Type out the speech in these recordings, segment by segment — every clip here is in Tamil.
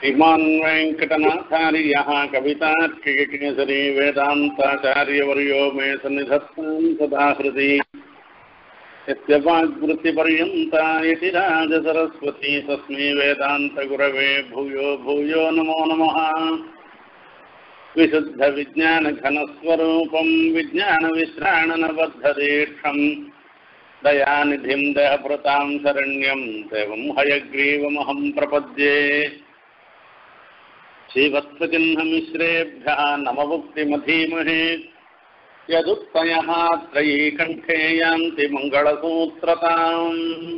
श्रीमान् वेङ्कटनाथार्यः कवितार्किककेसरी वेदान्ताचार्यवर्यो मे सन्निधत्तां सदा हृदि यस्य वाग्वृत्तिपर्यन्ता यति राजसरस्वती तस्मै वेदान्तगुरवे भूयो भूयो नमो नमः विशुद्धविज्ञानघनस्वरूपं विज्ञानविश्राणनबद्धदीक्षम् दयानिधिं दयभृतां शरण्यं देवं हयग्रीवमहं प्रपद्ये श्रीवत्सचिह्नमिश्रेभ्यः नममुक्तिमधीमहे यदुक्तयः त्रयी कण्ठे यान्ति मङ्गलसूत्रताम्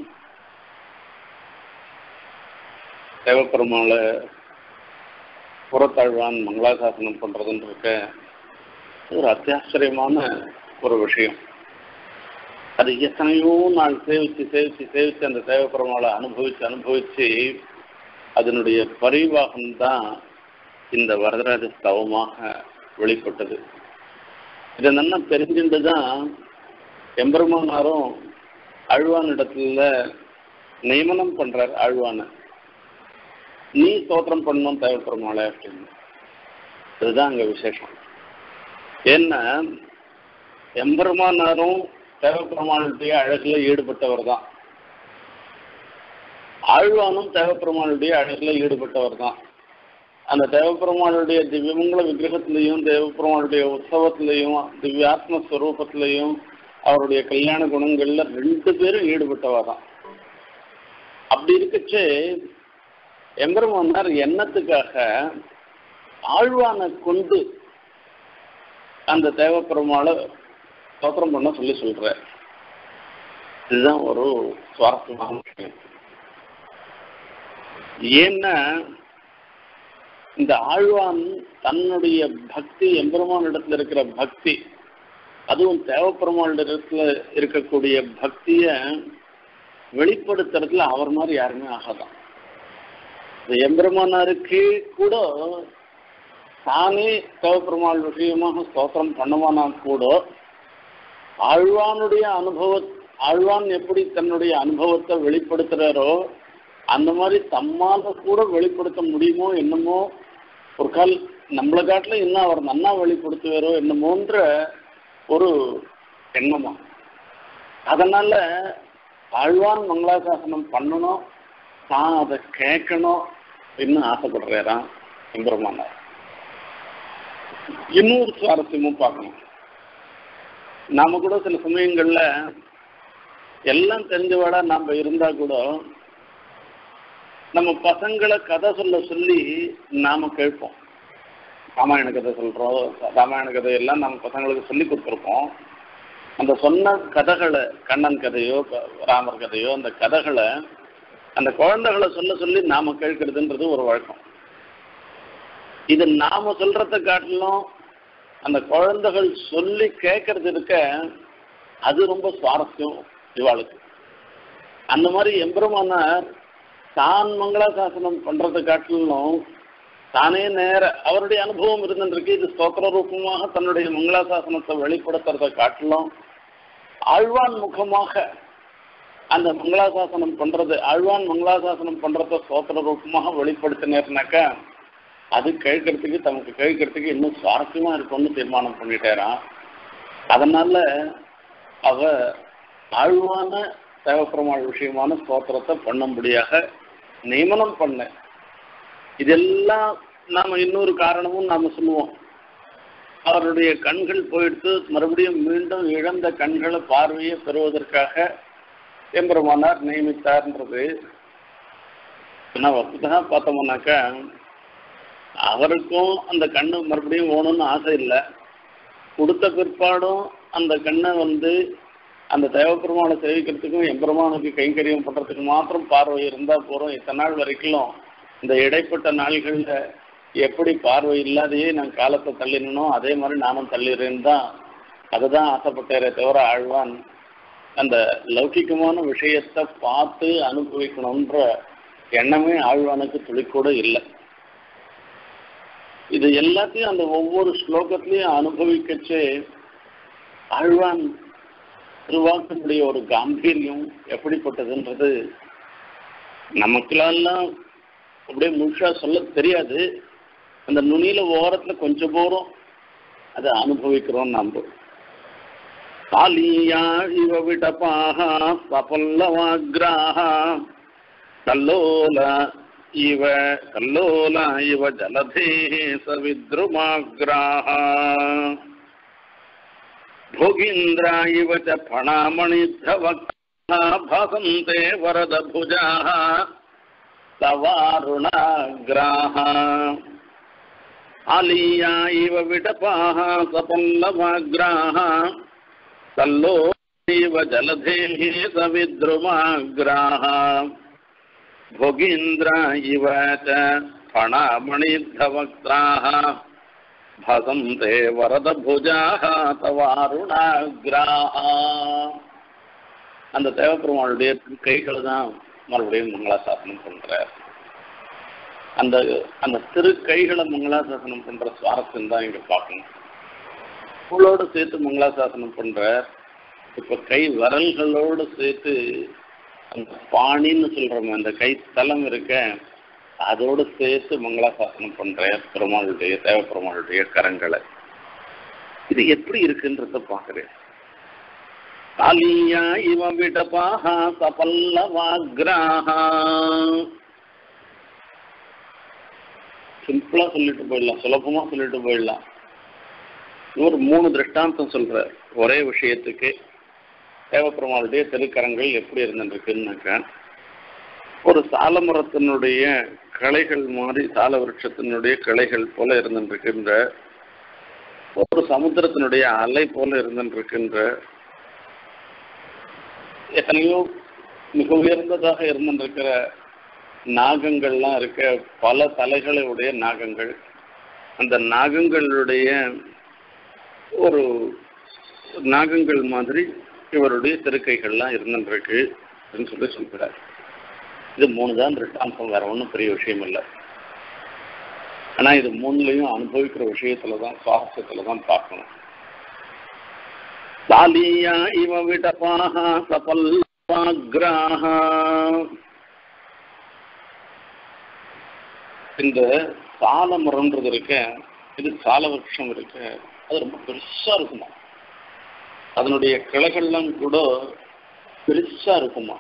தேவப்பெருமாளை புறத்தாழ்வான் மங்களாசாசனம் பண்ணுறதுன்னு இருக்க ஒரு அத்தியாச்சரியமான ஒரு விஷயம் அது எத்தனையோ நாள் சேவித்து சேவித்து சேவித்து அந்த தேவப்பெருமாளை அனுபவித்து அனுபவித்து அதனுடைய பரிவாகம் தான் இந்த வரதராஜ ஸ்தவமாக வெளிப்பட்டது இதை நல்லா தெரிஞ்சுட்டு தான் எம்பெருமானாரும் அழ்வான் இடத்துல நியமனம் பண்றார் ஆழ்வான நீ ஸ்தோத்திரம் பண்ணணும் தேவைப்படுமாளே அப்படின்னு இதுதான் அங்க விசேஷம் ஏன்னா எம்பெருமானாரும் தேவப்பெருமானுடைய அழகுல ஈடுபட்டவர் தான் ஆழ்வானும் தேவப்பெருமானுடைய அழகுல ஈடுபட்டவர் தான் அந்த தேவப்பெருமானுடைய திவ்யமங்கல விக்கிரகத்திலையும் தேவப்பெருமானுடைய உற்சவத்திலையும் திவ்யாத்ம ஸ்வரூபத்திலையும் அவருடைய கல்யாண குணங்கள்ல ரெண்டு பேரும் ஈடுபட்டவா தான் அப்படி இருக்கச்சு எம்பெருமானார் எண்ணத்துக்காக ஆழ்வானை கொண்டு அந்த தேவப்பெருமாளை ஸ்தோத்திரம் பண்ண சொல்லி சொல்ற இதுதான் ஒரு சுவாரஸ்யமான விஷயம் ஏன்னா இந்த ஆழ்வான் தன்னுடைய பக்தி எம்பெருமான் இடத்துல இருக்கிற பக்தி அதுவும் தேவப்பெருமாள் இடத்துல இருக்கக்கூடிய பக்திய வெளிப்படுத்துறதுல அவர் மாதிரி யாருமே ஆகாதான் இந்த எம்பெருமானாருக்கு கூட தானே தேவப்பெருமாள் விஷயமாக ஸ்தோத்திரம் பண்ணுவானா கூட ஆழ்வானுடைய அனுபவ ஆழ்வான் எப்படி தன்னுடைய அனுபவத்தை வெளிப்படுத்துறாரோ அந்த மாதிரி தம்மால கூட வெளிப்படுத்த முடியுமோ என்னமோ ஒரு கால் நம்மளை காட்டில இன்னும் அவர் நன்னா வெளிப்படுத்துவாரோ என்னமோன்ற ஒரு எண்ணமா அதனால ஆழ்வான் மங்களாசாசனம் பண்ணணும் தான் அதை கேட்கணும் இன்னும் ஆசைப்படுறாராம் எம்பெருமானார் இன்னொரு சுவாரஸ்யமும் பார்க்கணும் நாம கூட சில சமயங்கள்ல எல்லாம் தெரிஞ்சவாடா நாம இருந்தா கூட நம்ம பசங்களை கதை சொல்ல சொல்லி நாம கேட்போம் ராமாயண கதை சொல்றோம் ராமாயண கதை எல்லாம் நம்ம பசங்களுக்கு சொல்லி கொடுத்துருப்போம் அந்த சொன்ன கதைகளை கண்ணன் கதையோ ராமர் கதையோ அந்த கதைகளை அந்த குழந்தைகளை சொல்ல சொல்லி நாம கேட்கறதுன்றது ஒரு வழக்கம் இது நாம சொல்றத காட்டிலும் அந்த குழந்தைகள் சொல்லி கேட்கறது இருக்க அது ரொம்ப சுவாரஸ்யம் இவாளுக்கு அந்த மாதிரி எம்பெருமானார் தான் மங்களாசாசனம் பண்றதை காட்டிலும் தானே நேர அவருடைய அனுபவம் இருந்துருக்கு இது ஸ்தோத்திர ரூபமாக தன்னுடைய மங்களாசாசனத்தை வெளிப்படுத்துறதை காட்டிலும் ஆழ்வான் முகமாக அந்த மங்களாசாசனம் பண்றது ஆழ்வான் மங்களாசாசனம் பண்றத ஸ்தோத்திர ரூபமாக வெளிப்படுத்தினேர்னாக்கா அது கேட்கறதுக்கு தமக்கு கேட்கறதுக்கு இன்னும் சுவாரஸ்யமா இருக்கும்னு தீர்மானம் பண்ணிட்டாராம் அதனால அவ ஆழ்வான தேவப்பெருமாள் விஷயமான ஸ்தோத்திரத்தை பண்ணும்படியாக நியமனம் பண்ண இதெல்லாம் நாம இன்னொரு காரணமும் நாம சொல்லுவோம் அவருடைய கண்கள் போயிடுத்து மறுபடியும் மீண்டும் இழந்த கண்களை பார்வையை பெறுவதற்காக எம்பெருமானார் நியமித்தார்ன்றது வசதாக பார்த்தோம்னாக்கா அவருக்கும் அந்த கண்ணு மறுபடியும் ஓணும்னு ஆசை இல்லை கொடுத்த பிற்பாடும் அந்த கண்ணை வந்து அந்த தேவப்பெருமானை சேவிக்கிறதுக்கும் எம்பெருமானுக்கு கைங்கரியம் பண்ணுறதுக்கு மாத்திரம் பார்வை இருந்தால் போகிறோம் இத்தனை நாள் வரைக்கும் இந்த இடைப்பட்ட நாள்களில் எப்படி பார்வை இல்லாதையே நான் காலத்தை தள்ளினோ அதே மாதிரி நானும் தள்ளிடுறேன்னு தான் அதை தான் ஆசைப்பட்டேரே தவிர ஆழ்வான் அந்த லௌகிகமான விஷயத்தை பார்த்து அனுபவிக்கணுன்ற எண்ணமே ஆழ்வானுக்கு துளிக்கூட இல்லை இது எல்லாத்தையும் அந்த ஒவ்வொரு ஸ்லோகத்திலையும் அனுபவிக்கச்சே ஆழ்வான் திருவாக்கினுடைய ஒரு காம்பீரியம் எப்படிப்பட்டதுன்றது நமக்கெல்லாம் அப்படியே முழுசா சொல்ல தெரியாது அந்த நுனியில ஓரத்துல கொஞ்சம் போறோம் அதை அனுபவிக்கிறோம் நம்ம காலியா இவ விடபாக சபல்லவாகிராக கல்லோல இவ கல்லோல இவ ஜலதே சவித்ருமாகிராக भोगीन्द्रा इव च फणामणिद्धवक्ता भासन्ते वरदभुजाः तवारुणाग्राः आलीया इव विटपाः सपल्लवाग्राः तल्लो इव जलधेः सविद्रुमाग्राः भोगीन्द्रा इव च फणामणिद्धवक्त्राः भसन्ते வரதபுஜாக தவாருணாகிராக அந்த தேவப்பெருமாளுடைய கைகளை தான் மறுபடியும் மங்களாசாசனம் பண்றார் அந்த அந்த திரு கைகளை மங்களாசாசனம் பண்ற சுவாரஸ்யம் தான் இங்க பார்க்கணும் புலோடு சேர்த்து மங்களாசாசனம் பண்ற இப்ப கை விரல்களோடு சேர்த்து அந்த பாணின்னு சொல்றோமே அந்த கை தலம் இருக்க அதோடு சேர்த்து மங்களாசாசனம் பண்ற பெருமாளுடைய தேவ பெருமாளுடைய கரங்களை இது எப்படி இருக்குன்றத பாக்குறேன் காலியா இவ விடபாக சபல்லவாகிராக சிம்பிளா சொல்லிட்டு போயிடலாம் சுலபமா சொல்லிட்டு போயிடலாம் ஒரு மூணு திருஷ்டாந்தம் சொல்ற ஒரே விஷயத்துக்கு தேவப்பெருமாளுடைய திருக்கரங்கள் எப்படி இருந்துருக்குன்னாக்கா ஒரு சாலமரத்தினுடைய கிளைகள் மாதிரி சால விருட்சத்தினுடைய கிளைகள் போல இருந்துருக்கின்ற ஒரு சமுத்திரத்தினுடைய அலை போல இருந்துருக்கின்ற எத்தனையோ மிக உயர்ந்ததாக இருந்துருக்கிற நாகங்கள்லாம் இருக்க பல தலைகளை உடைய நாகங்கள் அந்த நாகங்களுடைய ஒரு நாகங்கள் மாதிரி இவருடைய திருக்கைகள்லாம் இருந்துருக்கு அப்படின்னு சொல்லி சொல்கிறார் இது மூணு தான் திருஷ்டாந்தம் வேற ஒன்றும் பெரிய விஷயம் இல்லை ஆனா இது மூணுலையும் அனுபவிக்கிற விஷயத்துல தான் சுவாரஸ்யத்துல தான் பார்க்கணும் தாலியா இவ விடபாக சபல்வாகிராக இந்த சால மரம்ன்றது இருக்க இது சால விருட்சம் இருக்க அது ரொம்ப பெருசா இருக்குமா அதனுடைய கிளைகள்லாம் கூட பெருசா இருக்குமா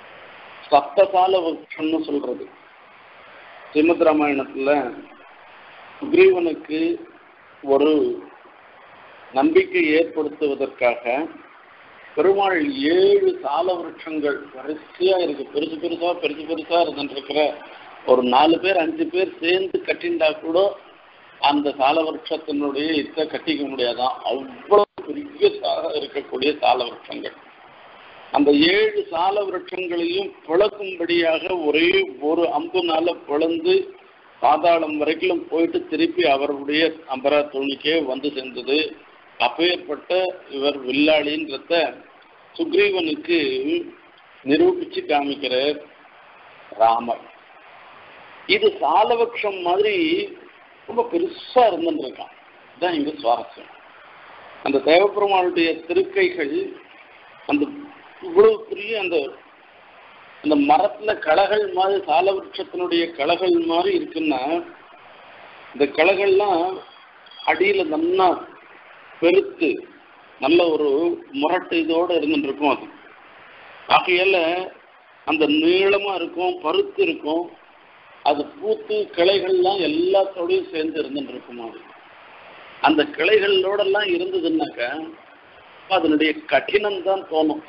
சப்தகால விருட்சம்னு சொல்றது ஸ்ரீமத் ராமாயணத்துல சுக்ரீவனுக்கு ஒரு நம்பிக்கை ஏற்படுத்துவதற்காக பெருமாள் ஏழு சால விருட்சங்கள் வரிசையா இருக்கு பெருசு பெருசா பெருசு பெருசா இருந்துருக்கிற ஒரு நாலு பேர் அஞ்சு பேர் சேர்ந்து கட்டிண்டா கூட அந்த சால விருட்சத்தினுடைய இத்த கட்டிக்க முடியாதான் அவ்வளவு பெரிய இருக்கக்கூடிய சால விருட்சங்கள் அந்த ஏழு சால விருட்சங்களையும் பிளக்கும்படியாக ஒரே ஒரு அம்புனால பிளந்து பாதாளம் வரைக்கும் போயிட்டு திருப்பி அவருடைய அம்பரா தோணிக்கே வந்து சேர்ந்தது அப்பேற்பட்ட இவர் வில்லாளின்றத சுக்ரீவனுக்கு நிரூபிச்சு காமிக்கிற ராமர் இது சாலவக்ஷம் மாதிரி ரொம்ப பெருசா இருந்துருக்கான் இதுதான் இங்க சுவாரஸ்யம் அந்த தேவப்பெருமாளுடைய திருக்கைகள் அந்த இவ்வளவு பெரிய அந்த அந்த மரத்துல களைகள் மாதிரி சாலவிருட்சத்தினுடைய களைகள் மாதிரி இருக்குன்னா இந்த களைகள்லாம் அடியில நன்னா பெருத்து நல்ல ஒரு முரட்டு இதோட இருந்துட்டு இருக்கும் அது ஆகையால அந்த நீளமா இருக்கும் பருத்து இருக்கும் அது பூத்து கிளைகள்லாம் எல்லாத்தோடையும் சேர்ந்து இருந்துட்டு இருக்குமா அது அந்த கிளைகளோடெல்லாம் இருந்ததுன்னாக்கா அதனுடைய கடினம் தான் தோணும்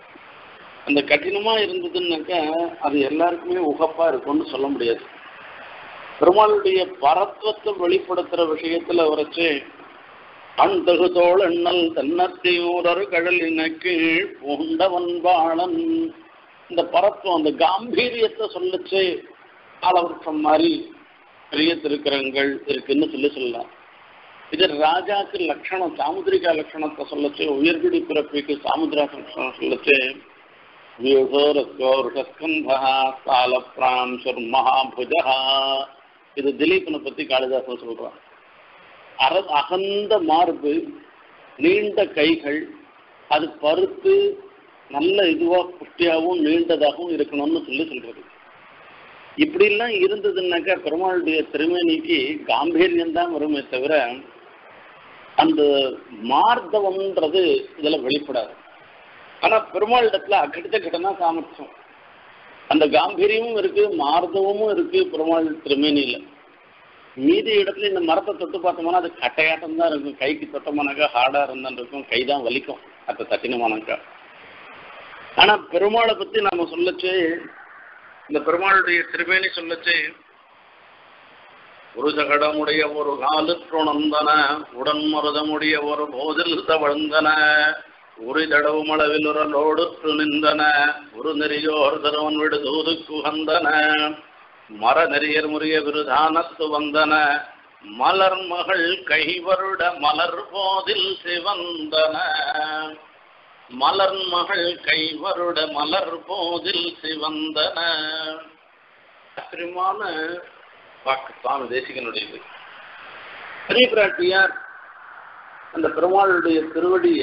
அந்த கடினமா இருந்ததுன்னாக்கா அது எல்லாருக்குமே உகப்பா இருக்கும்னு சொல்ல முடியாது பெருமாளுடைய பரத்வத்தை வெளிப்படுத்துற விஷயத்துல வரைச்சு அந்தகுதோள் எண்ணல் தென்னத்தியூரர் கடலின கீழ் பூண்டவன் பாளன் இந்த பரத்துவம் அந்த காம்பீரியத்தை சொல்லுச்சு காலவருஷம் மாதிரி பெரிய திருக்கரங்கள் இருக்குன்னு சொல்லி சொல்லலாம் இது ராஜாக்கு லட்சணம் சாமுதிரிகா லட்சணத்தை சொல்லச்சு உயர்குடி பிறப்பிக்கு சாமுதிரா லட்சணம் சொல்லச்சு மகாபுஜா இது திலீபனை பத்தி காளிதாசன் சொல்றான் அர அகந்த மார்பு நீண்ட கைகள் அது பருத்து நல்ல இதுவா புஷ்டியாகவும் நீண்டதாகவும் இருக்கணும்னு சொல்லி சொல்றது இப்படிலாம் இருந்ததுன்னாக்கா பெருமாளுடைய திருமேனிக்கு காம்பீரியம் தான் வருமே தவிர அந்த மார்த்தவம்ன்றது இதுல வெளிப்படாது ஆனா பெருமாளிடத்துல அக்கடித்த கிட்டனா சாமர்த்தியம் அந்த காம்பீரியமும் இருக்கு மார்தவமும் இருக்கு பெருமாள் திருமேனியில மீதி இடத்துல இந்த மரத்தை தொட்டு பார்த்தோம்னா அது கட்டையாட்டம் தான் இருக்கும் கைக்கு தொட்டோம்னாக்கா ஹார்டா இருந்தான் இருக்கும் கை தான் வலிக்கும் அதை தட்டினோம்னாக்கா ஆனா பெருமாளை பத்தி நாம சொல்லச்சு இந்த பெருமாளுடைய திருமேனி சொல்லச்சு ஒரு சகடமுடைய ஒரு காலு துணந்தன உடன் மருதமுடைய ஒரு போதில் தவழ்ந்தன ஒரு தடவும் அளவில் உரலோடு நின்றன ஒரு நெறியோர் தருவன் விடு தூது குகந்தன மர நெறியர் முறிய விருதானத்து வந்தன மலர் மகள் கைவருட மலர் போதில் சிவந்தன மலர் மகள் கைவருட மலர் போதில் சிவந்தன ஆச்சரியமான வாக்கு சுவாமி தேசிகனுடையது பெரிய பிராட்டியார் அந்த பெருமாளுடைய திருவடிய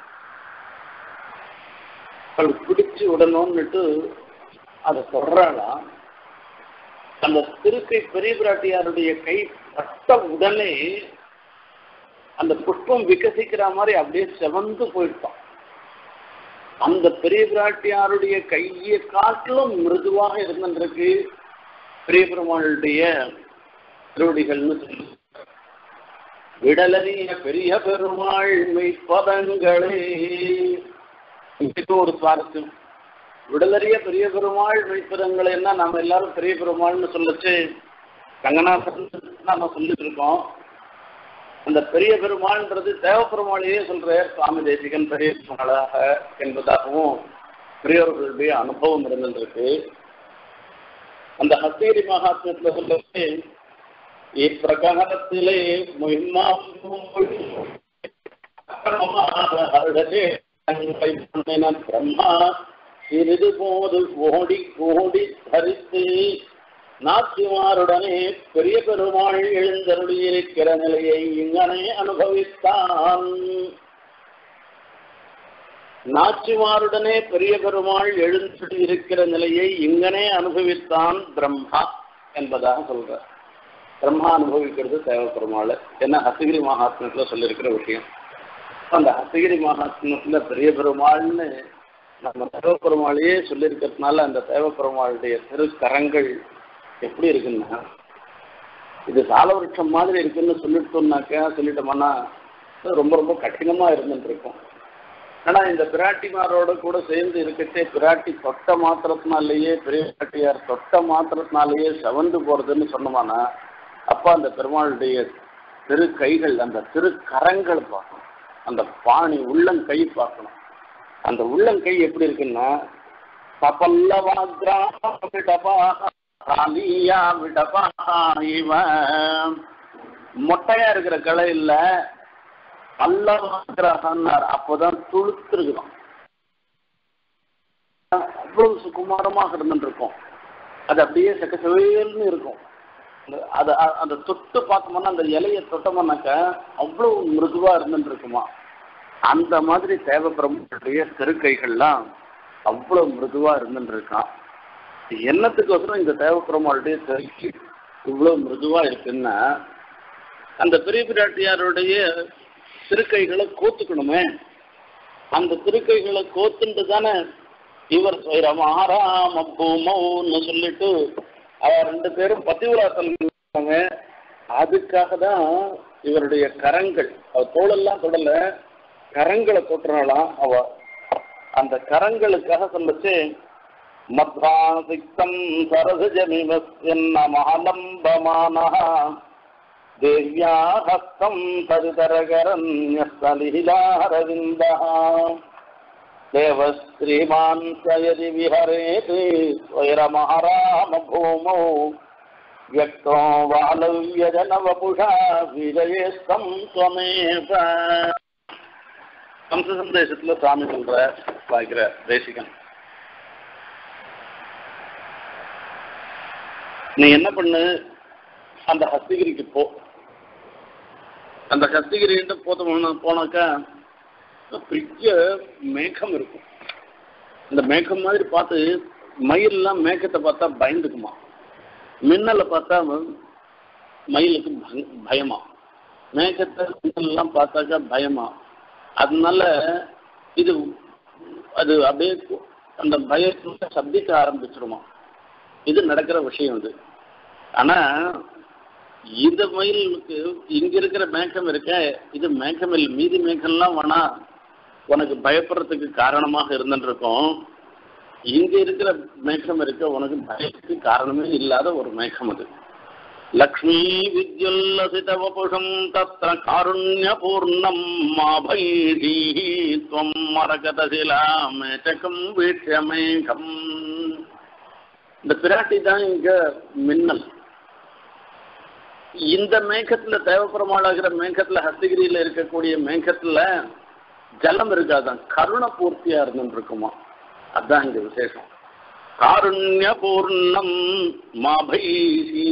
அவள் பிடிச்சு விடணும்னுட்டு அதை சொல்றாளாம் அந்த திருக்கை பெரிய பிராட்டியாருடைய கை பட்ட உடனே அந்த புஷ்பம் விகசிக்கிற மாதிரி அப்படியே செவந்து போயிட்டான் அந்த பெரிய பிராட்டியாருடைய கையை காட்டிலும் மிருதுவாக இருந்திருக்கு பெரிய பெருமாளுடைய திருவடிகள்னு சொல்லி விடலறிய பெரிய பெருமாள் மெய்ப்பதங்களே இதுக்கு ஒரு சுவாரஸ்யம் விடலறிய பெரிய பெருமாள் மெய்ப்பதங்களேன்னா நம்ம எல்லாரும் பெரிய பெருமாள்னு சொல்லச்சு ரங்கநாதன் நம்ம சொல்லிட்டு இருக்கோம் அந்த பெரிய பெருமாள்ன்றது தேவப்பெருமாளையே சொல்ற சுவாமி தேசிகன் பெரிய பெருமாளாக என்பதாகவும் பெரியவர்களுடைய அனுபவம் இருந்திருக்கு அந்த ஹஸ்தகிரி மகாத்மத்துல சொல்லி இப்பிரகாரத்திலே பிரம்மா சிறிது போது ஓடி ஓடி தரித்து நாச்சிமாருடனே பெரிய பெருமாள் எழுந்தருளியிருக்கிற நிலையை இங்கனே அனுபவித்தான் நாச்சிமாருடனே பெரிய பெருமாள் எழுந்து இருக்கிற நிலையை இங்கனே அனுபவித்தான் பிரம்மா என்பதாக சொல்ற பிரம்மா அனுபவிக்கிறது தேவ பெருமாள் என்ன ஹசகிரி மகாத்மத்துல சொல்லியிருக்கிற விஷயம் அந்த ஹசகிரி மகாத்மத்துல பெரிய பெருமாள்னு நம்ம தேவ பெருமாளையே சொல்லியிருக்கிறதுனால அந்த தேவ பெருமாளுடைய திருக்கரங்கள் எப்படி இருக்குன்னா இது சாலவிருட்சம் மாதிரி இருக்குன்னு சொல்லிட்டோம்னாக்கா சொல்லிட்டோம்னா ரொம்ப ரொம்ப கடினமா இருந்துட்டு இருக்கும் ஆனா இந்த பிராட்டிமாரோட கூட சேர்ந்து இருக்கச்சே பிராட்டி தொட்ட மாத்திரத்தினாலேயே பெரிய பிராட்டியார் தொட்ட மாத்திரத்தினாலேயே செவந்து போறதுன்னு சொன்னோம்னா அப்ப அந்த பெருமாளுடைய திரு கைகள் அந்த திரு கரங்கள் பார்க்கணும் அந்த பாணி உள்ளங்கை பார்க்கணும் அந்த உள்ளங்கை எப்படி இருக்குன்னா சபல்லவாகிரா காலியா விடபா இவன் மொட்டையா இருக்கிற கலை இல்ல அல்லவாகிரகன்னார் அப்போதான் துளுத்திருக்குதான் அவ்வளவு சுகுமாரமாக இருந்துருக்கும் அது அப்படியே செக்கச்சவேல்னு இருக்கும் அது அந்த தொட்டு பார்த்தோம்னா அந்த இலையை தொட்டோம்னாக்க அவ்வளவு மிருதுவா இருந்துட்டு இருக்குமா அந்த மாதிரி தேவப்பிரமுடைய திருக்கைகள்லாம் அவ்வளவு மிருதுவா இருந்துட்டு இருக்கான் என்னத்துக்கோசரம் இந்த தேவப்பெருமாளுடைய திருக்கை இவ்வளவு மிருதுவா இருக்குன்னா அந்த பெரிய பிராட்டியாருடைய திருக்கைகளை கோத்துக்கணுமே அந்த திருக்கைகளை கோத்துட்டு தானே இவர் மகாராம பூமௌன்னு சொல்லிட்டு அவ ரெண்டு பேரும் பதிவிராசன் அதுக்காக தான் இவருடைய கரங்கள் அவ தோளெல்லாம் தொடல கரங்களை தொட்டுறாளாம் அவ அந்த கரங்களுக்காக சொல்லச்சு மத்வாசிக்தம் சரசஜமிவஸ்யன்ன மகாலம்பமானः தேவ்யா ஹஸ்தம் தருதரகரண்யஸ்தலீலாரவிந்தः தேவஸ்ரீமான் சயதி விஹரேத் ஸ்வயரமஹராமபூமௌ व्यक्तो वालव्यजनवपुषा विजयेस्तं त्वमेव கம்ச சந்தேசத்துல சுவாமி சொல்ற வாய்க்கிற தேசிகன் நீ என்ன பண்ணு அந்த ஹஸ்திகிரிக்கு போ அந்த ஹஸ்திகிரின்ட்டு போத்த போனாக்கா பெரிய மேகம் இருக்கும் இந்த மேகம் மாதிரி பார்த்து மயிலெல்லாம் மேகத்தை பார்த்தா பயந்துக்குமா மின்னலை பார்த்தா மயிலுக்கு பய- பயமா மேகத்தை மின்னல்லாம் பார்த்தாக்கா பயமா அதனால இது அது அப்படியே அந்த பயத்துல சப்திக்க ஆரம்பிச்சிருமா இது நடக்கிற விஷயம் இது ஆனா இந்த மயிலுக்கு இங்க இருக்கிற மேகம் இருக்க இது மேகம் இல்லை மீதி மேகம்லாம் வேணா உனக்கு பயப்படுறதுக்கு காரணமாக இருந்துருக்கும் இங்க இருக்கிற மேகம் இருக்க உனக்கு பயத்துக்கு காரணமே இல்லாத ஒரு மேகம் அது லக்ஷ்மீ வித்யுல்லசித வபுஷம் தத்ர காருண்யபூர்ணம் மாபைரீ துவம் மரகதசிலா மேச்சகம் வீட்ச மேகம் இந்த பிராட்டி தான் இங்க மின்னல் இந்த மேகத்துல தேவப்பெருமாளாகிற மேகத்துல ஹஸ்தகிரியில இருக்கக்கூடிய மேகத்துல ஜலம் இருக்காதான் கருண பூர்த்தியா இருந்துட்டு இருக்குமா அதான் இங்க விசேஷம் காருண்ய பூர்ணம் மாபைசி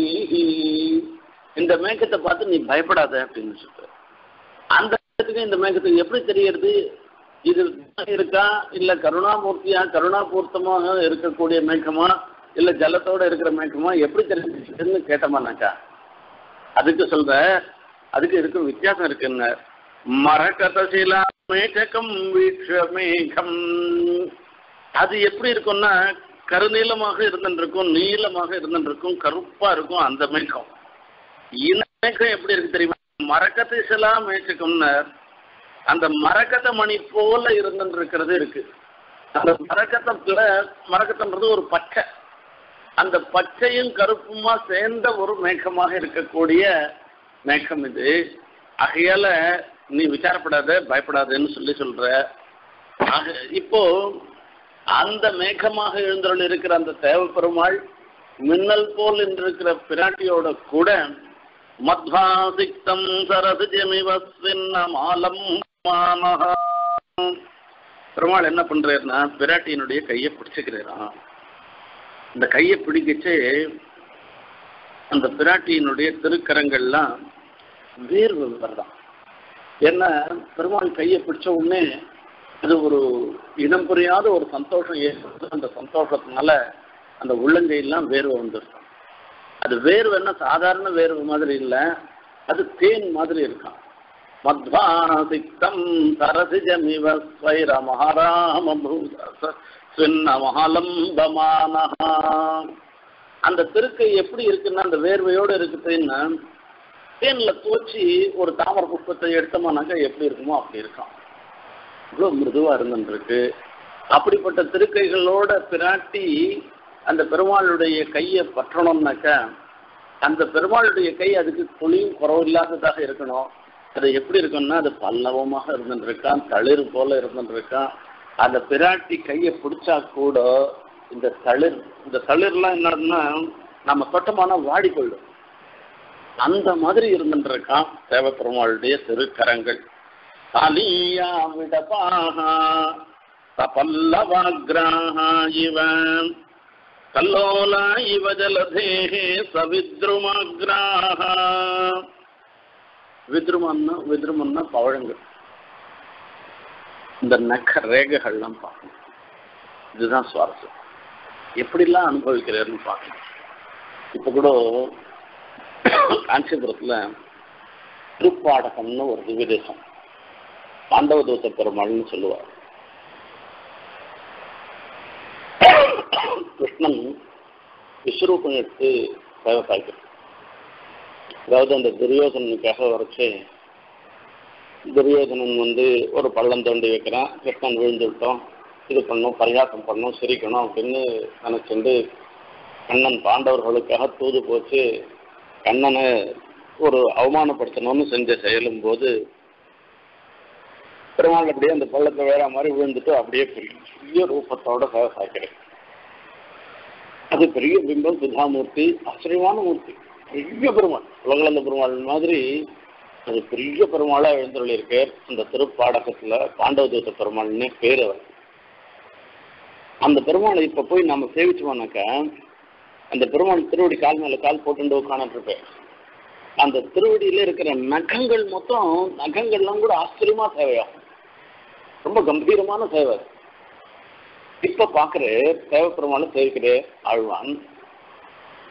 இந்த மேகத்தை பார்த்து நீ பயப்படாத அப்படின்னு சொல்ற அந்த மேகத்துக்கு இந்த மேகத்துக்கு எப்படி தெரியறது இது இருக்கா இல்ல கருணாமூர்த்தியா கருணாபூர்த்தமாக இருக்கக்கூடிய மேகமா இல்ல ஜலத்தோட இருக்கிற மேகமா எப்படி தெரிஞ்சுன்னு கேட்டோமானாக்கா அதுக்கு சொல்ற அதுக்கு இதுக்கு வித்தியாசம் இருக்குன்னு மரகதசிலா மேகம் வீட்ச மேகம் அது எப்படி இருக்கும்னா கருநீளமாக இருந்துருக்கும் நீளமாக இருந்துருக்கும் கருப்பா இருக்கும் அந்த மேகம் இந்த மேகம் எப்படி இருக்கு தெரியுமா மரகதிசலா மேய்ச்சக்கம்னு அந்த மரகத மணி போல இருந்துருக்கிறது இருக்கு அந்த மரகத்தத்துல மரகத்தன்றது ஒரு பச்சை அந்த பச்சையும் கருப்புமா சேர்ந்த ஒரு மேகமாக இருக்கக்கூடிய மேகம் இது ஆகையால நீ விசாரப்படாத பயப்படாதன்னு சொல்லி சொல்ற ஆக இப்போ அந்த மேகமாக எழுந்தருள் இருக்கிற அந்த தேவ பெருமாள் மின்னல் போல் இருக்கிற பிராட்டியோட கூட மத்வாசிக்தம் சரசிஜமிவஸ்வின்னமாலம் மாமஹா பெருமாள் என்ன பண்றாருன்னா பிராட்டியினுடைய கையை பிடிச்சுக்கிறாராம் இந்த கையை பிடிக்கச்சு அந்த பிராட்டியினுடைய திருக்கரங்கள்லாம் வேர்வு வருதான் ஏன்னா பெருமாள் கையை பிடிச்ச உடனே அது ஒரு இனம் புரியாத ஒரு சந்தோஷம் ஏற்படுது அந்த சந்தோஷத்தினால அந்த உள்ளங்கையெல்லாம் வேர்வை வந்துருக்கும் அது வேர்வை என்ன சாதாரண வேர்வை மாதிரி இல்லை அது தேன் மாதிரி இருக்கான் மத்வாசிக்தம் சரசிஜமிவ ஸ்வைர மகாராம சின்ன மகாலம்பமானஹா அந்த திருக்கை எப்படி இருக்குன்னா அந்த வேர்வையோடு இருக்குதுன்னா தேன்ல தோச்சி ஒரு தாமர புஷ்பத்தை எடுத்தோம்னாக்கா எப்படி இருக்குமோ அப்படி இருக்கான் இவ்வளோ மிருதுவா இருந்துருக்கு அப்படிப்பட்ட திருக்கைகளோட பிராட்டி அந்த பெருமாளுடைய கையை பற்றணும்னாக்கா அந்த பெருமாளுடைய கை அதுக்கு துளியும் குறவில்லாததாக இருக்கணும் அது எப்படி இருக்கும்னா அது பல்லவமாக இருந்துருக்கான் தளிர் போல இருந்துருக்கான் அந்த பிராட்டி கையை பிடிச்சா கூட இந்த தளிர் இந்த தளிர்லாம் என்னன்னா நம்ம தொட்டமான வாடி போயிடும் அந்த மாதிரி இருந்துருக்கான் தேவ பெருமாளுடைய திருக்கரங்கள் காலியா விடபாக சபல்லவாகிராக இவ கல்லோலா இவ ஜலதேகே சவித்ருமக்ராக வித்ருமன்னா வித்ருமன்னா பவழங்கள் இந்த நக்க ரேகைகள்லாம் பார்க்கணும் இதுதான் சுவாரஸ்யம் எப்படிலாம் அனுபவிக்கிறாருன்னு பார்க்கணும் இப்போ கூட காஞ்சிபுரத்தில் திருப்பாடகம்னு ஒரு திவ்யதேசம் பாண்டவ தூத்த பெருமாள்னு சொல்லுவார் கிருஷ்ணன் விஸ்வரூபம் எடுத்து சேவை சாய்க்கிறார் அதாவது அந்த துரியோதனனுக்காக வரைச்சு துரியோதனன் வந்து ஒரு பள்ளம் தோண்டி வைக்கிறான் கிருஷ்ணன் விழுந்து விட்டோம் இது பண்ணும் பரிகாசம் பண்ணும் சிரிக்கணும் அப்படின்னு நினைச்சுண்டு கண்ணன் பாண்டவர்களுக்காக தூது போச்சு கண்ணனை ஒரு அவமானப்படுத்தணும்னு செஞ்ச செயலும் போது பெருமாள் அப்படியே அந்த பள்ளத்தை வேற மாதிரி விழுந்துட்டு அப்படியே பெரிய ரூபத்தோட சேவை சாய்க்கிறேன் அது பெரிய பிம்பம் சுதாமூர்த்தி ஆச்சரியமான மூர்த்தி பெரிய பெருமாள் உலகளந்த பெருமாள் மாதிரி அது பெரிய பெருமாளா எழுந்துள்ள இருக்கார் அந்த திருப்பாடகத்துல பாண்டவ தூத்த பெருமாள்னு பேர் அவர் அந்த பெருமாளை இப்ப போய் நம்ம சேவிச்சோம்னாக்கா அந்த பெருமாள் திருவடி கால் மேல கால் போட்டு உட்காந்துட்டு இருப்பேன் அந்த திருவடியில இருக்கிற நகங்கள் மொத்தம் நகங்கள்லாம் கூட ஆச்சரியமா சேவையாகும் ரொம்ப கம்பீரமான சேவை அது. இப்ப பாக்குற தேவ பெருமாளை சேவிக்கிற ஆழ்வான்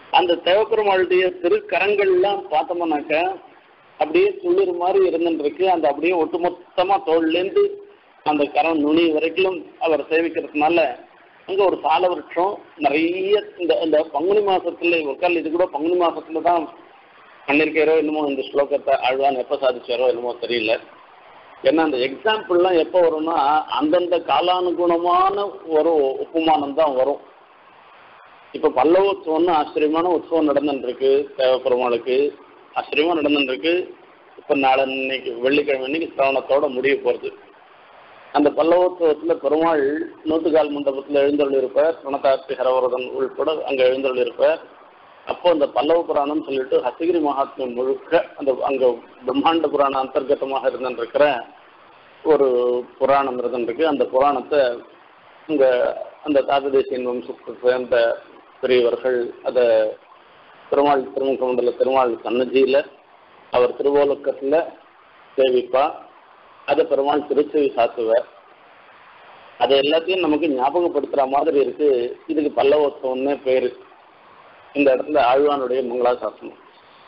அந்த தேவப்பெருமாளுடைய திருக்கரங்கள்லாம் பார்த்தோம்னாக்க அப்படியே துளிர் மாதிரி இருந்துருக்கு அந்த அப்படியே ஒட்டுமொத்தமா தோல்லேருந்து அந்த கரம் நுனி வரைக்கும் அவர் சேவிக்கிறதுனால அங்க ஒரு சால விருட்சம் நிறைய இந்த இந்த பங்குனி மாசத்துல உட்கால் இது கூட பங்குனி மாசத்துல தான் பண்ணிருக்காரோ என்னமோ இந்த ஸ்லோகத்தை ஆழ்வான் எப்ப சாதிச்சாரோ என்னமோ தெரியல ஏன்னா அந்த எக்ஸாம்பிள்லாம் எப்போ வரும்னா அந்தந்த காலானுகுணமான ஒரு உப்புமானம் தான் வரும் இப்போ பல்லவ உற்சவம்னு ஆச்சரியமான உற்சவம் நடந்துருக்கு தேவப்பெருமாளுக்கு ஆச்சரியமா நடந்துருக்கு இப்போ நாளை இன்னைக்கு வெள்ளிக்கிழமை இன்னைக்கு சிரவணத்தோட முடிய போகிறது அந்த பல்லவோத்சவத்தில் பெருமாள் நூற்றுக்கால் மண்டபத்தில் எழுந்தருளிருப்பார் பிரணதார்த்தி ஹரவரதன் உள்பட அங்கே எழுந்தருளிருப்பார் அப்போ அந்த பல்லவ புராணம் சொல்லிட்டு ஹசகிரி மகாத்மியம் முழுக்க அந்த அங்கே பிரம்மாண்ட புராண அந்தர்கதமாக இருந்துருக்கிற ஒரு புராணம் இருந்துருக்கு அந்த புராணத்தை இங்க அந்த தாததேசியன் வம்சத்தை சேர்ந்த பெரியவர்கள் அதை பெருமாள் திருமுக மண்டல திருமாள் சன்னதியில் அவர் திருவோலக்கத்தில் சேவிப்பா அதை பெருமாள் திருச்செவி சாத்துவார் அது எல்லாத்தையும் நமக்கு ஞாபகப்படுத்துற மாதிரி இருக்கு இதுக்கு பல்லவோத்சவம்னே பேரு இந்த இடத்துல ஆழ்வானுடைய மங்களாசாசனம்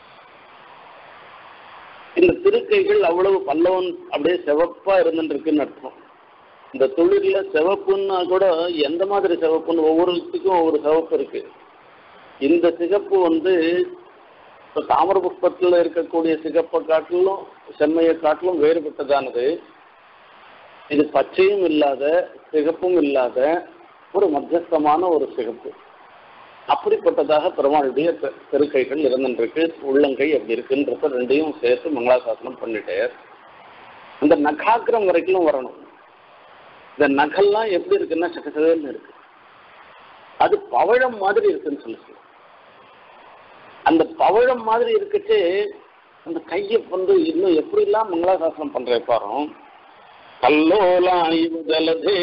இந்த திருக்கைகள் அவ்வளவு பல்லவன் அப்படியே சிவப்பா இருந்துருக்குன்னு அர்த்தம் இந்த தொழில சிவப்புன்னா கூட எந்த மாதிரி சிவப்புன்னு ஒவ்வொருத்துக்கும் ஒவ்வொரு சிவப்பு இருக்கு இந்த சிகப்பு வந்து இப்போ தாமர புஷ்பத்தில் இருக்கக்கூடிய சிகப்பை காட்டிலும் செம்மையை காட்டிலும் வேறுபட்டதானது இது பச்சையும் இல்லாத சிகப்பும் இல்லாத ஒரு மத்தியஸ்தமான ஒரு சிகப்பு அப்படிப்பட்டதாக பெருமாளுடைய தெருக்கைகள் இருந்துருக்கு உள்ளங்கை அப்படி இருக்குன்றத ரெண்டையும் சேர்த்து மங்களாசாசனம் பண்ணிட்டார் அந்த நகாக்கிரம் வரைக்கும் வரணும் இந்த நகல்லாம் எப்படி இருக்குன்னா சக்கசவேல்னு இருக்கு அது பவழம் மாதிரி இருக்குன்னு சொல்லி அந்த பவழம் மாதிரி இருக்கச்சு அந்த கையை வந்து இன்னும் எப்படிலாம் மங்களாசாசனம் பண்ற பாரும் கல்லோலாய்வு ஜலதே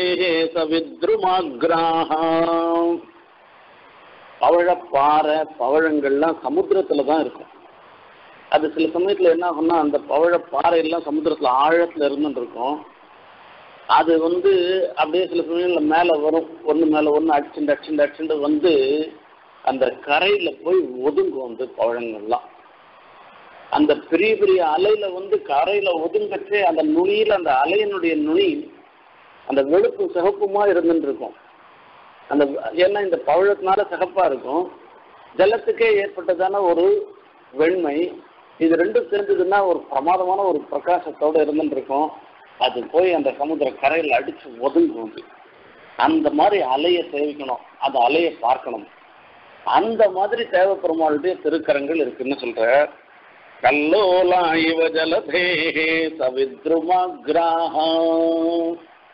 சவித்ருமாகிராம் பவழப்பாறை பவழங்கள்லாம் சமுத்திரத்துல தான் இருக்கும் அது சில சமயத்துல என்ன ஆகும்னா அந்த பவழப்பாறை எல்லாம் சமுத்திரத்துல ஆழத்துல இருந்துட்டு இருக்கும் அது வந்து அப்படியே சில சமயங்கள்ல மேல வரும் ஒண்ணு மேல ஒண்ணு அடிச்சுண்டு அடிச்சுண்டு அடிச்சுண்டு வந்து அந்த கரையில போய் ஒதுங்கும் அந்த பழங்கள்லாம் அந்த பெரிய பெரிய அலையில வந்து கரையில ஒதுங்கச்சே அந்த நுனியில அந்த அலையினுடைய நுனி அந்த வெளுப்பு சிகப்புமா இருந்துட்டு இருக்கும் அந்த ஏன்னா இந்த பவழத்தினால சிகப்பா இருக்கும் ஜலத்துக்கே ஏற்பட்டதான ஒரு வெண்மை இது ரெண்டும் சேர்ந்ததுன்னா ஒரு பிரமாதமான ஒரு பிரகாசத்தோட இருந்துட்டு இருக்கும் அது போய் அந்த சமுத்திர கரையில் அடிச்சு ஒதுங்கும் அது அந்த மாதிரி அலையை சேவிக்கணும் அந்த அலையை பார்க்கணும் அந்த மாதிரி தேவப்பெருமாளுடைய திருக்கரங்கள் இருக்குன்னு சொல்ற கல்லோலா இவ ஜலதே சவித்ருமக்ராஹம்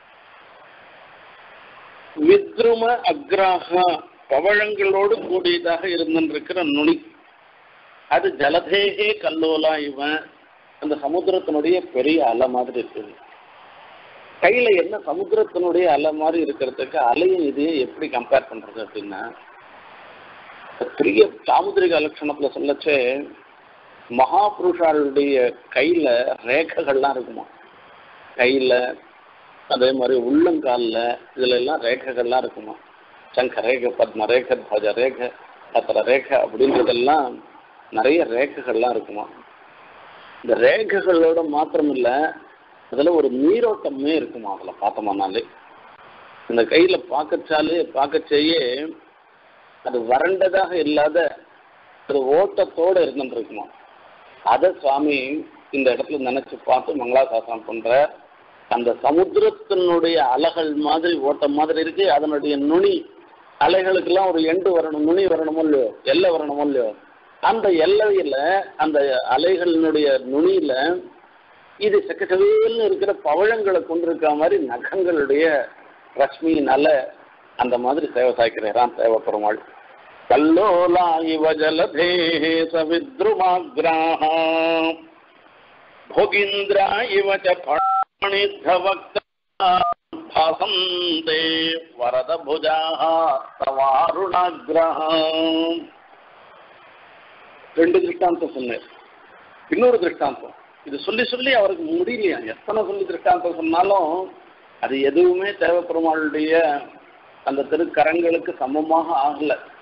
வித்ரும அக்ராஹா பவழங்களோடு கூடியதாக இருந்திருக்கிற நுனி அது ஜலதேகே கல்லோலா இவன் அந்த சமுத்திரத்தினுடைய பெரிய அலை மாதிரி இருக்குது கையில என்ன சமுத்திரத்தினுடைய அலை மாதிரி இருக்கிறதுக்கு அலையும் இதையும் எப்படி கம்பேர் பண்றது அப்படின்னா பெரிய சாமுதிரிக லட்சணத்துல சொல்லச்சே மகாபுருஷாளுடைய கையில ரேகைகள்லாம் இருக்குமா கையில அதே மாதிரி உள்ளங்காலில் இதுல எல்லாம் ரேகைகள்லாம் இருக்குமா சங்க ரேகை பத்ம ரேகை துவஜ ரேகை பத்திர ரேகை அப்படின்றதெல்லாம் நிறைய ரேகைகள்லாம் இருக்குமா இந்த ரேகைகளோட மாத்திரம் இல்ல அதுல ஒரு நீரோட்டமே இருக்குமா அதுல பார்த்தோம்னாலே இந்த கையில பார்க்கச்சாலே பார்க்கச்சேயே அது வறண்டதாக இல்லாத ஒரு ஓட்டத்தோட இருந்துட்டு இருக்குமா அதை சுவாமி இந்த இடத்துல நினைச்சு பார்த்து மங்களாசாசனம் பண்ற அந்த சமுத்திரத்தினுடைய அலைகள் மாதிரி ஓட்டம் மாதிரி இருக்கு அதனுடைய நுனி அலைகளுக்கெல்லாம் ஒரு எண்டு வரணும் நுனி வரணுமோ இல்லையோ எல்லை வரணுமோ இல்லையோ அந்த எல்லையில அந்த அலைகளினுடைய நுனியில இது செக்கச்சவேல்னு இருக்கிற பவழங்களை கொண்டிருக்க மாதிரி நகங்களுடைய ரஷ்மியினால அந்த மாதிரி சேவை சாய்க்கிறாராம் தேவப்பெருமாள் கல்லோலா இவ ஜலதே சவித்ருமாகிராஹ भोगीन्द्रा इव च फणिद्धवक्ता भासन्ते वरदभुजाः तवारुणाग्रहम् ரெண்டு திருஷ்டாந்தம் சொன்னேன் இன்னொரு திருஷ்டாந்தம் இது சொல்லி சொல்லி அவருக்கு முடியலையா எத்தனை சொல்லி திருஷ்டாந்தம் சொன்னாலும் அது எதுவுமே தேவப்பெருமாளுடைய அந்த திருக்கரங்களுக்கு சமமாக ஆகல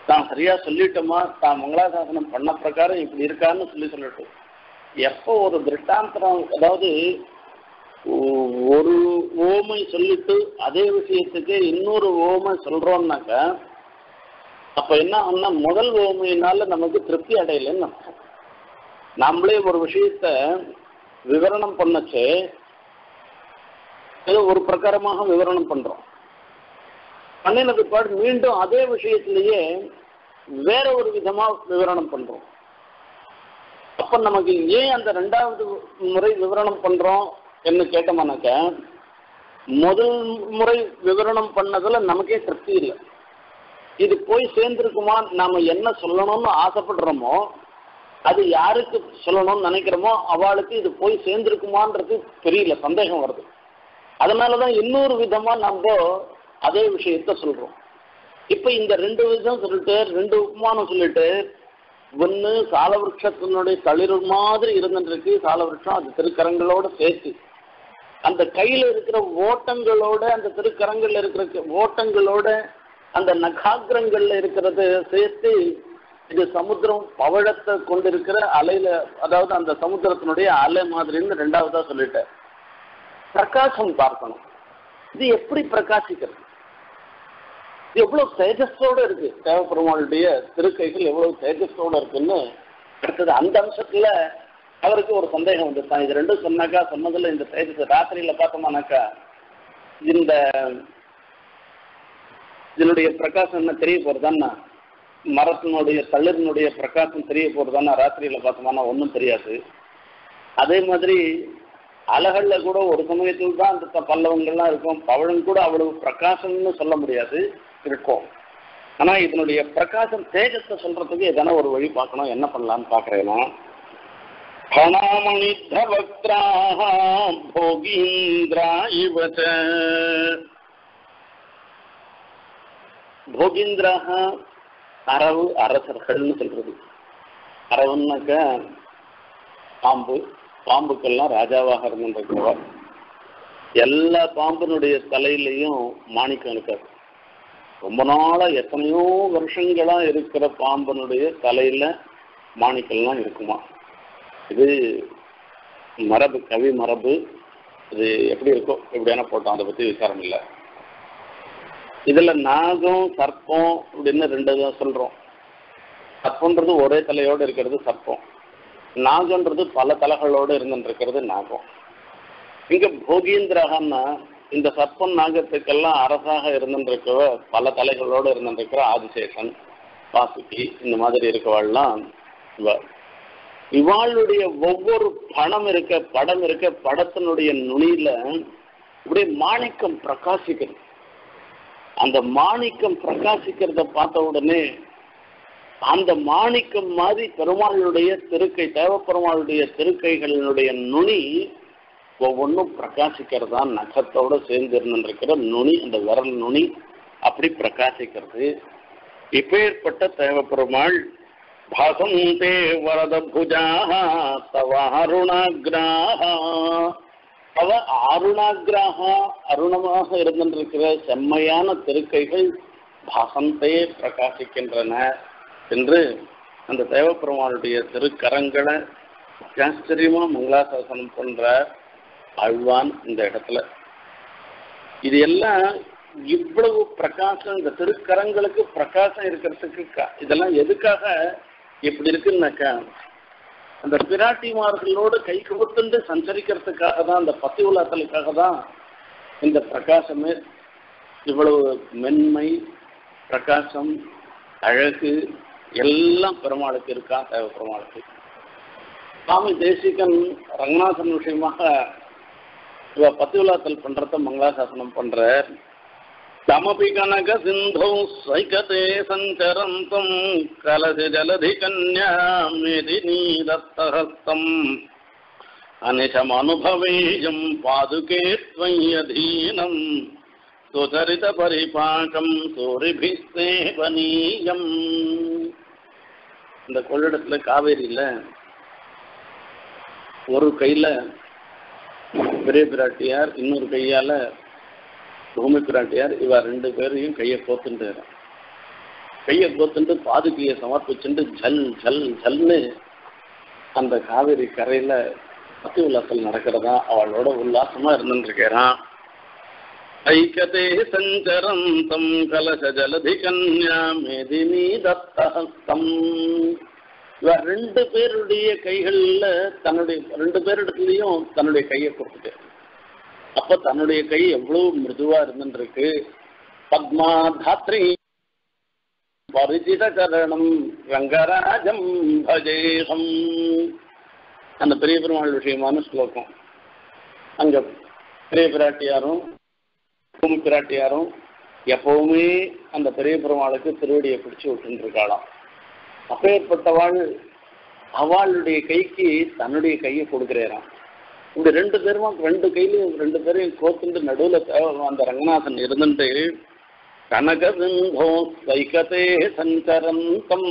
தான் சரியா சொல்லிட்டோமா தான் மங்களாசாசனம் பண்ண பிரகாரம் இப்படி இருக்கான்னு சொல்லி சொல்லட்டும் எப்போ ஒரு திருஷ்டாந்தரம் அதாவது ஒ- ஒரு ஓமை சொல்லிட்டு அதே விஷயத்துக்கு இன்னொரு ஓமை சொல்றோம்னாக்கா அப்ப என்ன ஆகும்னா முதல் ஓமையினால நமக்கு திருப்தி அடையலைன்னு அர்த்தம் நம்மளே ஒரு விஷயத்த விவரணம் பண்ணச்சு ஏதோ ஒரு பிரகாரமாக விவரணம் பண்றோம் பண்ணின பிற்பாடு மீண்டும் அதே விஷயத்திலேயே வேற ஒரு விதமா விவரணம் பண்றோம் அப்ப நமக்கு ஏன் அந்த ரெண்டாவது முறை விவரணம் பண்றோம் என்று கேட்டோம்னாக்க முதல் முறை விவரணம் பண்ணதுல நமக்கே திருப்தி இல்லை இது போய் சேர்ந்திருக்குமா நாம என்ன சொல்லணும்னு ஆசைப்படுறோமோ அது யாருக்கு சொல்லணும்னு நினைக்கிறோமோ அவளுக்கு இது போய் சேர்ந்திருக்குமான்றது தெரியல சந்தேகம் வருது அதனாலதான் இன்னொரு விதமா நம்ம அதே விஷயத்த சொல்றோம் இப்ப இந்த ரெண்டு விதம் சொல்லிட்டு ரெண்டு உபமானம் சொல்லிட்டு ஒன்று சாலவிருஷத்தினுடைய தளிர் மாதிரி இருந்துருக்கு சாலவிருஷம் அது திருக்கரங்களோட சேர்த்து அந்த கையில இருக்கிற ஓட்டங்களோட அந்த திருக்கரங்கள்ல இருக்கிற ஓட்டங்களோட அந்த நகாகிரங்கள்ல இருக்கிறது சேர்த்து இது சமுத்திரம் பவழத்தை கொண்டிருக்கிற அலையில அதாவது அந்த சமுத்திரத்தினுடைய அலை மாதிரின்னு ரெண்டாவதா சொல்லிட்டேன் பிரகாசம் பார்க்கணும் இது எப்படி பிரகாசிக்கிறது இது எவ்வளவு தேஜஸோட இருக்கு தேவப்பெருமாளுடைய திருக்கைகள் எவ்வளவு தேஜஸோட இருக்குன்னு அடுத்தது அந்த அம்சத்துல அவருக்கு ஒரு சந்தேகம் வந்துருச்சான் இது ரெண்டும் சொன்னாக்கா சொன்னதுல இந்த தேஜஸ் ராத்திரியில பார்த்தோம்னாக்கா இந்த இதனுடைய பிரகாசம் என்ன தெரிய போறதான்னா மரத்தினுடைய தளிரினுடைய பிரகாசம் தெரிய போறதான்னா ராத்திரியில பார்த்தோம்னா ஒன்றும் தெரியாது அதே மாதிரி அலகல்ல கூட ஒரு சமயத்தில் தான் அந்த த- பல்லவங்கள்லாம் இருக்கும் பவழம் கூட அவ்வளவு பிரகாசம்னு சொல்ல முடியாது இருக்கும் ஆனா இதனுடைய பிரகாசம் தேஜத்தை சொல்றதுக்கு எதனா ஒரு வழி பார்க்கணும் என்ன பண்ணலாம்னு பாக்குறேன்னா கணாமணித்ரவக்ராः भोगीन्द्रा इव च போகீந்திராக அரவு அரசர்கள்னு சொல்றது அரவுன்னாக்க பாம்பு பாம்புக்கெல்லாம் ராஜாவாக இருந்திருக்கிறவர் எல்லா பாம்பினுடைய தலையிலையும் மாணிக்கம் இருக்காது ரொம்ப நாளா எத்தனையோ வருஷங்களா இருக்கிற பாம்பனுடைய தலையில மாணிக்கம்லாம் இருக்குமா இது மரபு கவி மரபு இது எப்படி இருக்கோ எப்படியான போட்டோம் அதை பத்தி விசாரம் இல்லை இதுல நாகம் சர்ப்பம் அப்படின்னு ரெண்டு தான் சொல்றோம் சர்ப்பன்றது ஒரே தலையோட இருக்கிறது சர்ப்பம் நாகன்றது பல தலைகளோட இருந்துட்டு இருக்கிறது நாகம் இங்க போகீந்திரகன்னா இந்த சர்ப்பம் நாகத்துக்கெல்லாம் அரசாக இருந்துருக்கவ பல தலைகளோட இருந்துருக்கிற ஆதிசேஷன் வாசுகி இந்த மாதிரி இருக்கவாள்லாம் இவ இவாளுடைய ஒவ்வொரு பணம் இருக்க படம் இருக்க படத்தினுடைய நுனியில இப்படியே மாணிக்கம் பிரகாசிக்கிறது அந்த மாணிக்கம் பிரகாசிக்கிறத பார்த்த உடனே அந்த மாணிக்கம் மாதிரி பெருமாளுடைய திருக்கை தேவப்பெருமாளுடைய திருக்கைகளினுடைய நுனி ஒவ்வொன்றும் பிரகாசிக்கிறதா நகத்தோட சேர்ந்து இருந்திருக்கிற நுனி அந்த விரல் நுனி அப்படி பிரகாசிக்கிறது இப்பேற்பட்ட தேவப்பெருமாள் பாசந்தே வரத புஜாக தவ அருணாகிராக அவ அருணாகிராக அருணமாக இருந்திருக்கிற செம்மையான திருக்கைகள் பாசந்தே பிரகாசிக்கின்றன என்று அந்த தேவப்பெருமானுடைய திருக்கரங்களை ஆச்சரியமா மங்களாசாசனம் பண்ற அழ்வான் இந்த இடத்துல இது எல்லாம் இவ்வளவு பிரகாசம் இந்த திருக்கரங்களுக்கு பிரகாசம் இருக்கிறதுக்கு கா- இதெல்லாம் எதுக்காக இப்படி இருக்குன்னாக்கா அந்த பிராட்டிமார்களோடு கை குபத்துண்டு சஞ்சரிக்கிறதுக்காக தான் அந்த பத்தி உலாத்தலுக்காக தான் இந்த பிரகாசமே இவ்வளவு மென்மை பிரகாசம் அழகு எல்லாம் பெருமாளுக்கு இருக்கா தேவ பெருமாளுக்கு சுவாமி தேசிகன் ரங்கநாதன் விஷயமாக இவ பத்தி உலாத்தல் பண்றத மங்களாசாசனம் பண்ற தமபி கனக சிந்தோ சைகதே சஞ்சரந்தம் கலசி ஜலதி கன்யா மேதினி தத்தஹஸ்தம் அனிஷமனுபவேயம் பாதுகே त्वय्यधीनम् சுதரித பரிபாகம் சூரிபிஸ்தேவனீயம் இந்த கொள்ளிடத்துல காவேரியில ஒரு கையில பெரிய பிராட்டியார் இன்னொரு கையால பூமி பிராட்டியார் இவ ரெண்டு பேரையும் கையை கோத்துட்டு கையை கோத்துண்டு பாதுகையை சமர்ப்பிச்சுட்டு ஜல் ஜல் ஜல்னு அந்த காவிரி கரையில பத்தி உல்லாசல் நடக்கிறதா அவளோட உல்லாசமா இருந்துருக்கிறான் ஐக்கதே சஞ்சரம் தம் கலச ஜலதி கன்யா மேதினி தத்தஹஸ்தம் இவ ரெண்டு பேருடைய கைகள்ல தன்னுடைய ரெண்டு பேரிடத்துலயும் தன்னுடைய கையை கொடுத்துட்டு அப்ப தன்னுடைய கை எவ்வளவு மிருதுவா இருந்துருக்கு பத்மா தாத்ரி பரிச்சித கரணம் ரங்கராஜம் பஜேகம் அந்த பெரிய பெருமாள் விஷயமான ஸ்லோகம் அங்க பெரிய பிராட்டியாரும் பூமி பிராட்டியாரும் எப்பவுமே அந்த பெரிய பெருமாளுக்கு திருவடியை பிடிச்சு விட்டுன்னு இருக்காளாம் அப்பேற்பட்டவாள் அவளுடைய கைக்கு தன்னுடைய கையை கொடுக்குறாராம் இந்த ரெண்டு பேருமா ரெண்டு கையிலையும் ரெண்டு பேரையும் கோத்துண்டு நடுவுல தேவ- அந்த ரங்கநாதன் இருந்துட்டு கனகசிந்தோ வைகதே சஞ்சரந்தம்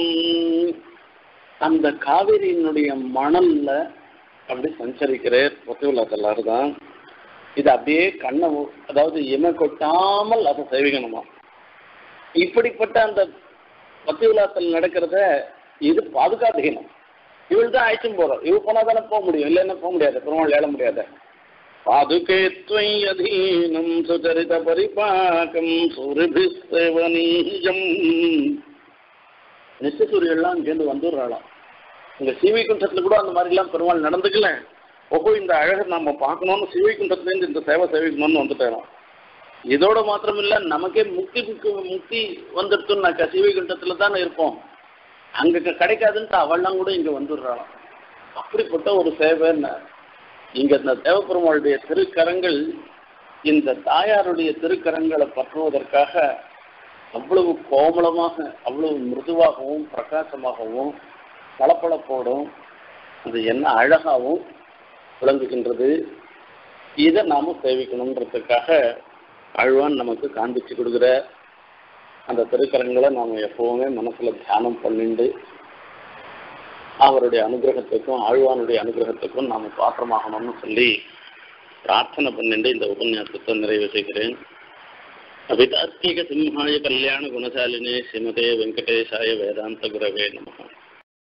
அந்த காவிரியினுடைய மணல்ல அப்படி சஞ்சரிக்கிறார் ஒத்துவில்லாத்தல்லாரு தான் இது அப்படியே கண்ணை மூ- அதாவது இமை கொட்டாமல் அதை சேவிக்கணுமா இப்படிப்பட்ட அந்த பத்து விழாத்தில் நடக்கிறத இது பாதுகாத்துக்கணும் இவள் தான் அழைச்சும் போறோம் இவ போனா தானே போக முடியும் இல்லைன்னா போக முடியாது பெருமாள் ஏழ முடியாது பாதுகே त्वय्यधीनं சுச்சரித பரிபாகம் சூரிபிஸ்தேவனீயம் நித்தியசூரியெல்லாம் இங்கேருந்து வந்துடுறாளாம் இங்க சீவைக்குண்டத்துல கூட அந்த மாதிரிலாம் பெருமாள் நடந்துக்கல ஓஹோ இந்த அழகை நம்ம பார்க்கணும்னு சீவைக்குண்டத்துலேருந்து இந்த சேவை சேவிக்கணும்னு வந்துட்டோம் இதோட மாத்திரம் இல்ல நமக்கே முக்தி முக்தி- முக்தி வந்துடுத்துனாக்கா சீவைக்குண்டத்துல தானே இருப்போம் அங்க க- கிடைக்காதுன்ட்டு அவள்லாம் கூட இங்க வந்துடுறாளாம் அப்படிப்பட்ட ஒரு சேவைன்னு இங்க இந்த தேவப்பெருமாளுடைய திருக்கரங்கள் இந்த தாயாருடைய திருக்கரங்களை பற்றுவதற்காக அவ்வளவு கோமளமாக அவ்வளவு மிருதுவாகவும் பிரகாசமாகவும் பளபளப்போடும் அது என்ன அழகாகவும் விளங்குகின்றது இதை நாம சேவிக்கணுன்றதுக்காக அழ்வான் நமக்கு காண்பிச்சு கொடுக்குற அந்த திருக்கரங்களை நாம எப்பவுமே மனசுல தியானம் பண்ணிண்டு அவருடைய அனுகிரகத்துக்கும் ஆழ்வானுடைய அனுகிரகத்துக்கும் நாம பாத்திரமாகணும்னு சொல்லி பிரார்த்தனை பண்ணிட்டு இந்த உபன்யாசத்தை நிறைவு செய்கிறேன் அபிதார்த்திக சிம்ஹாய கல்யாண குணசாலினே ஸ்ரீமதே வெங்கடேஷாய வேதாந்த குரவே நமः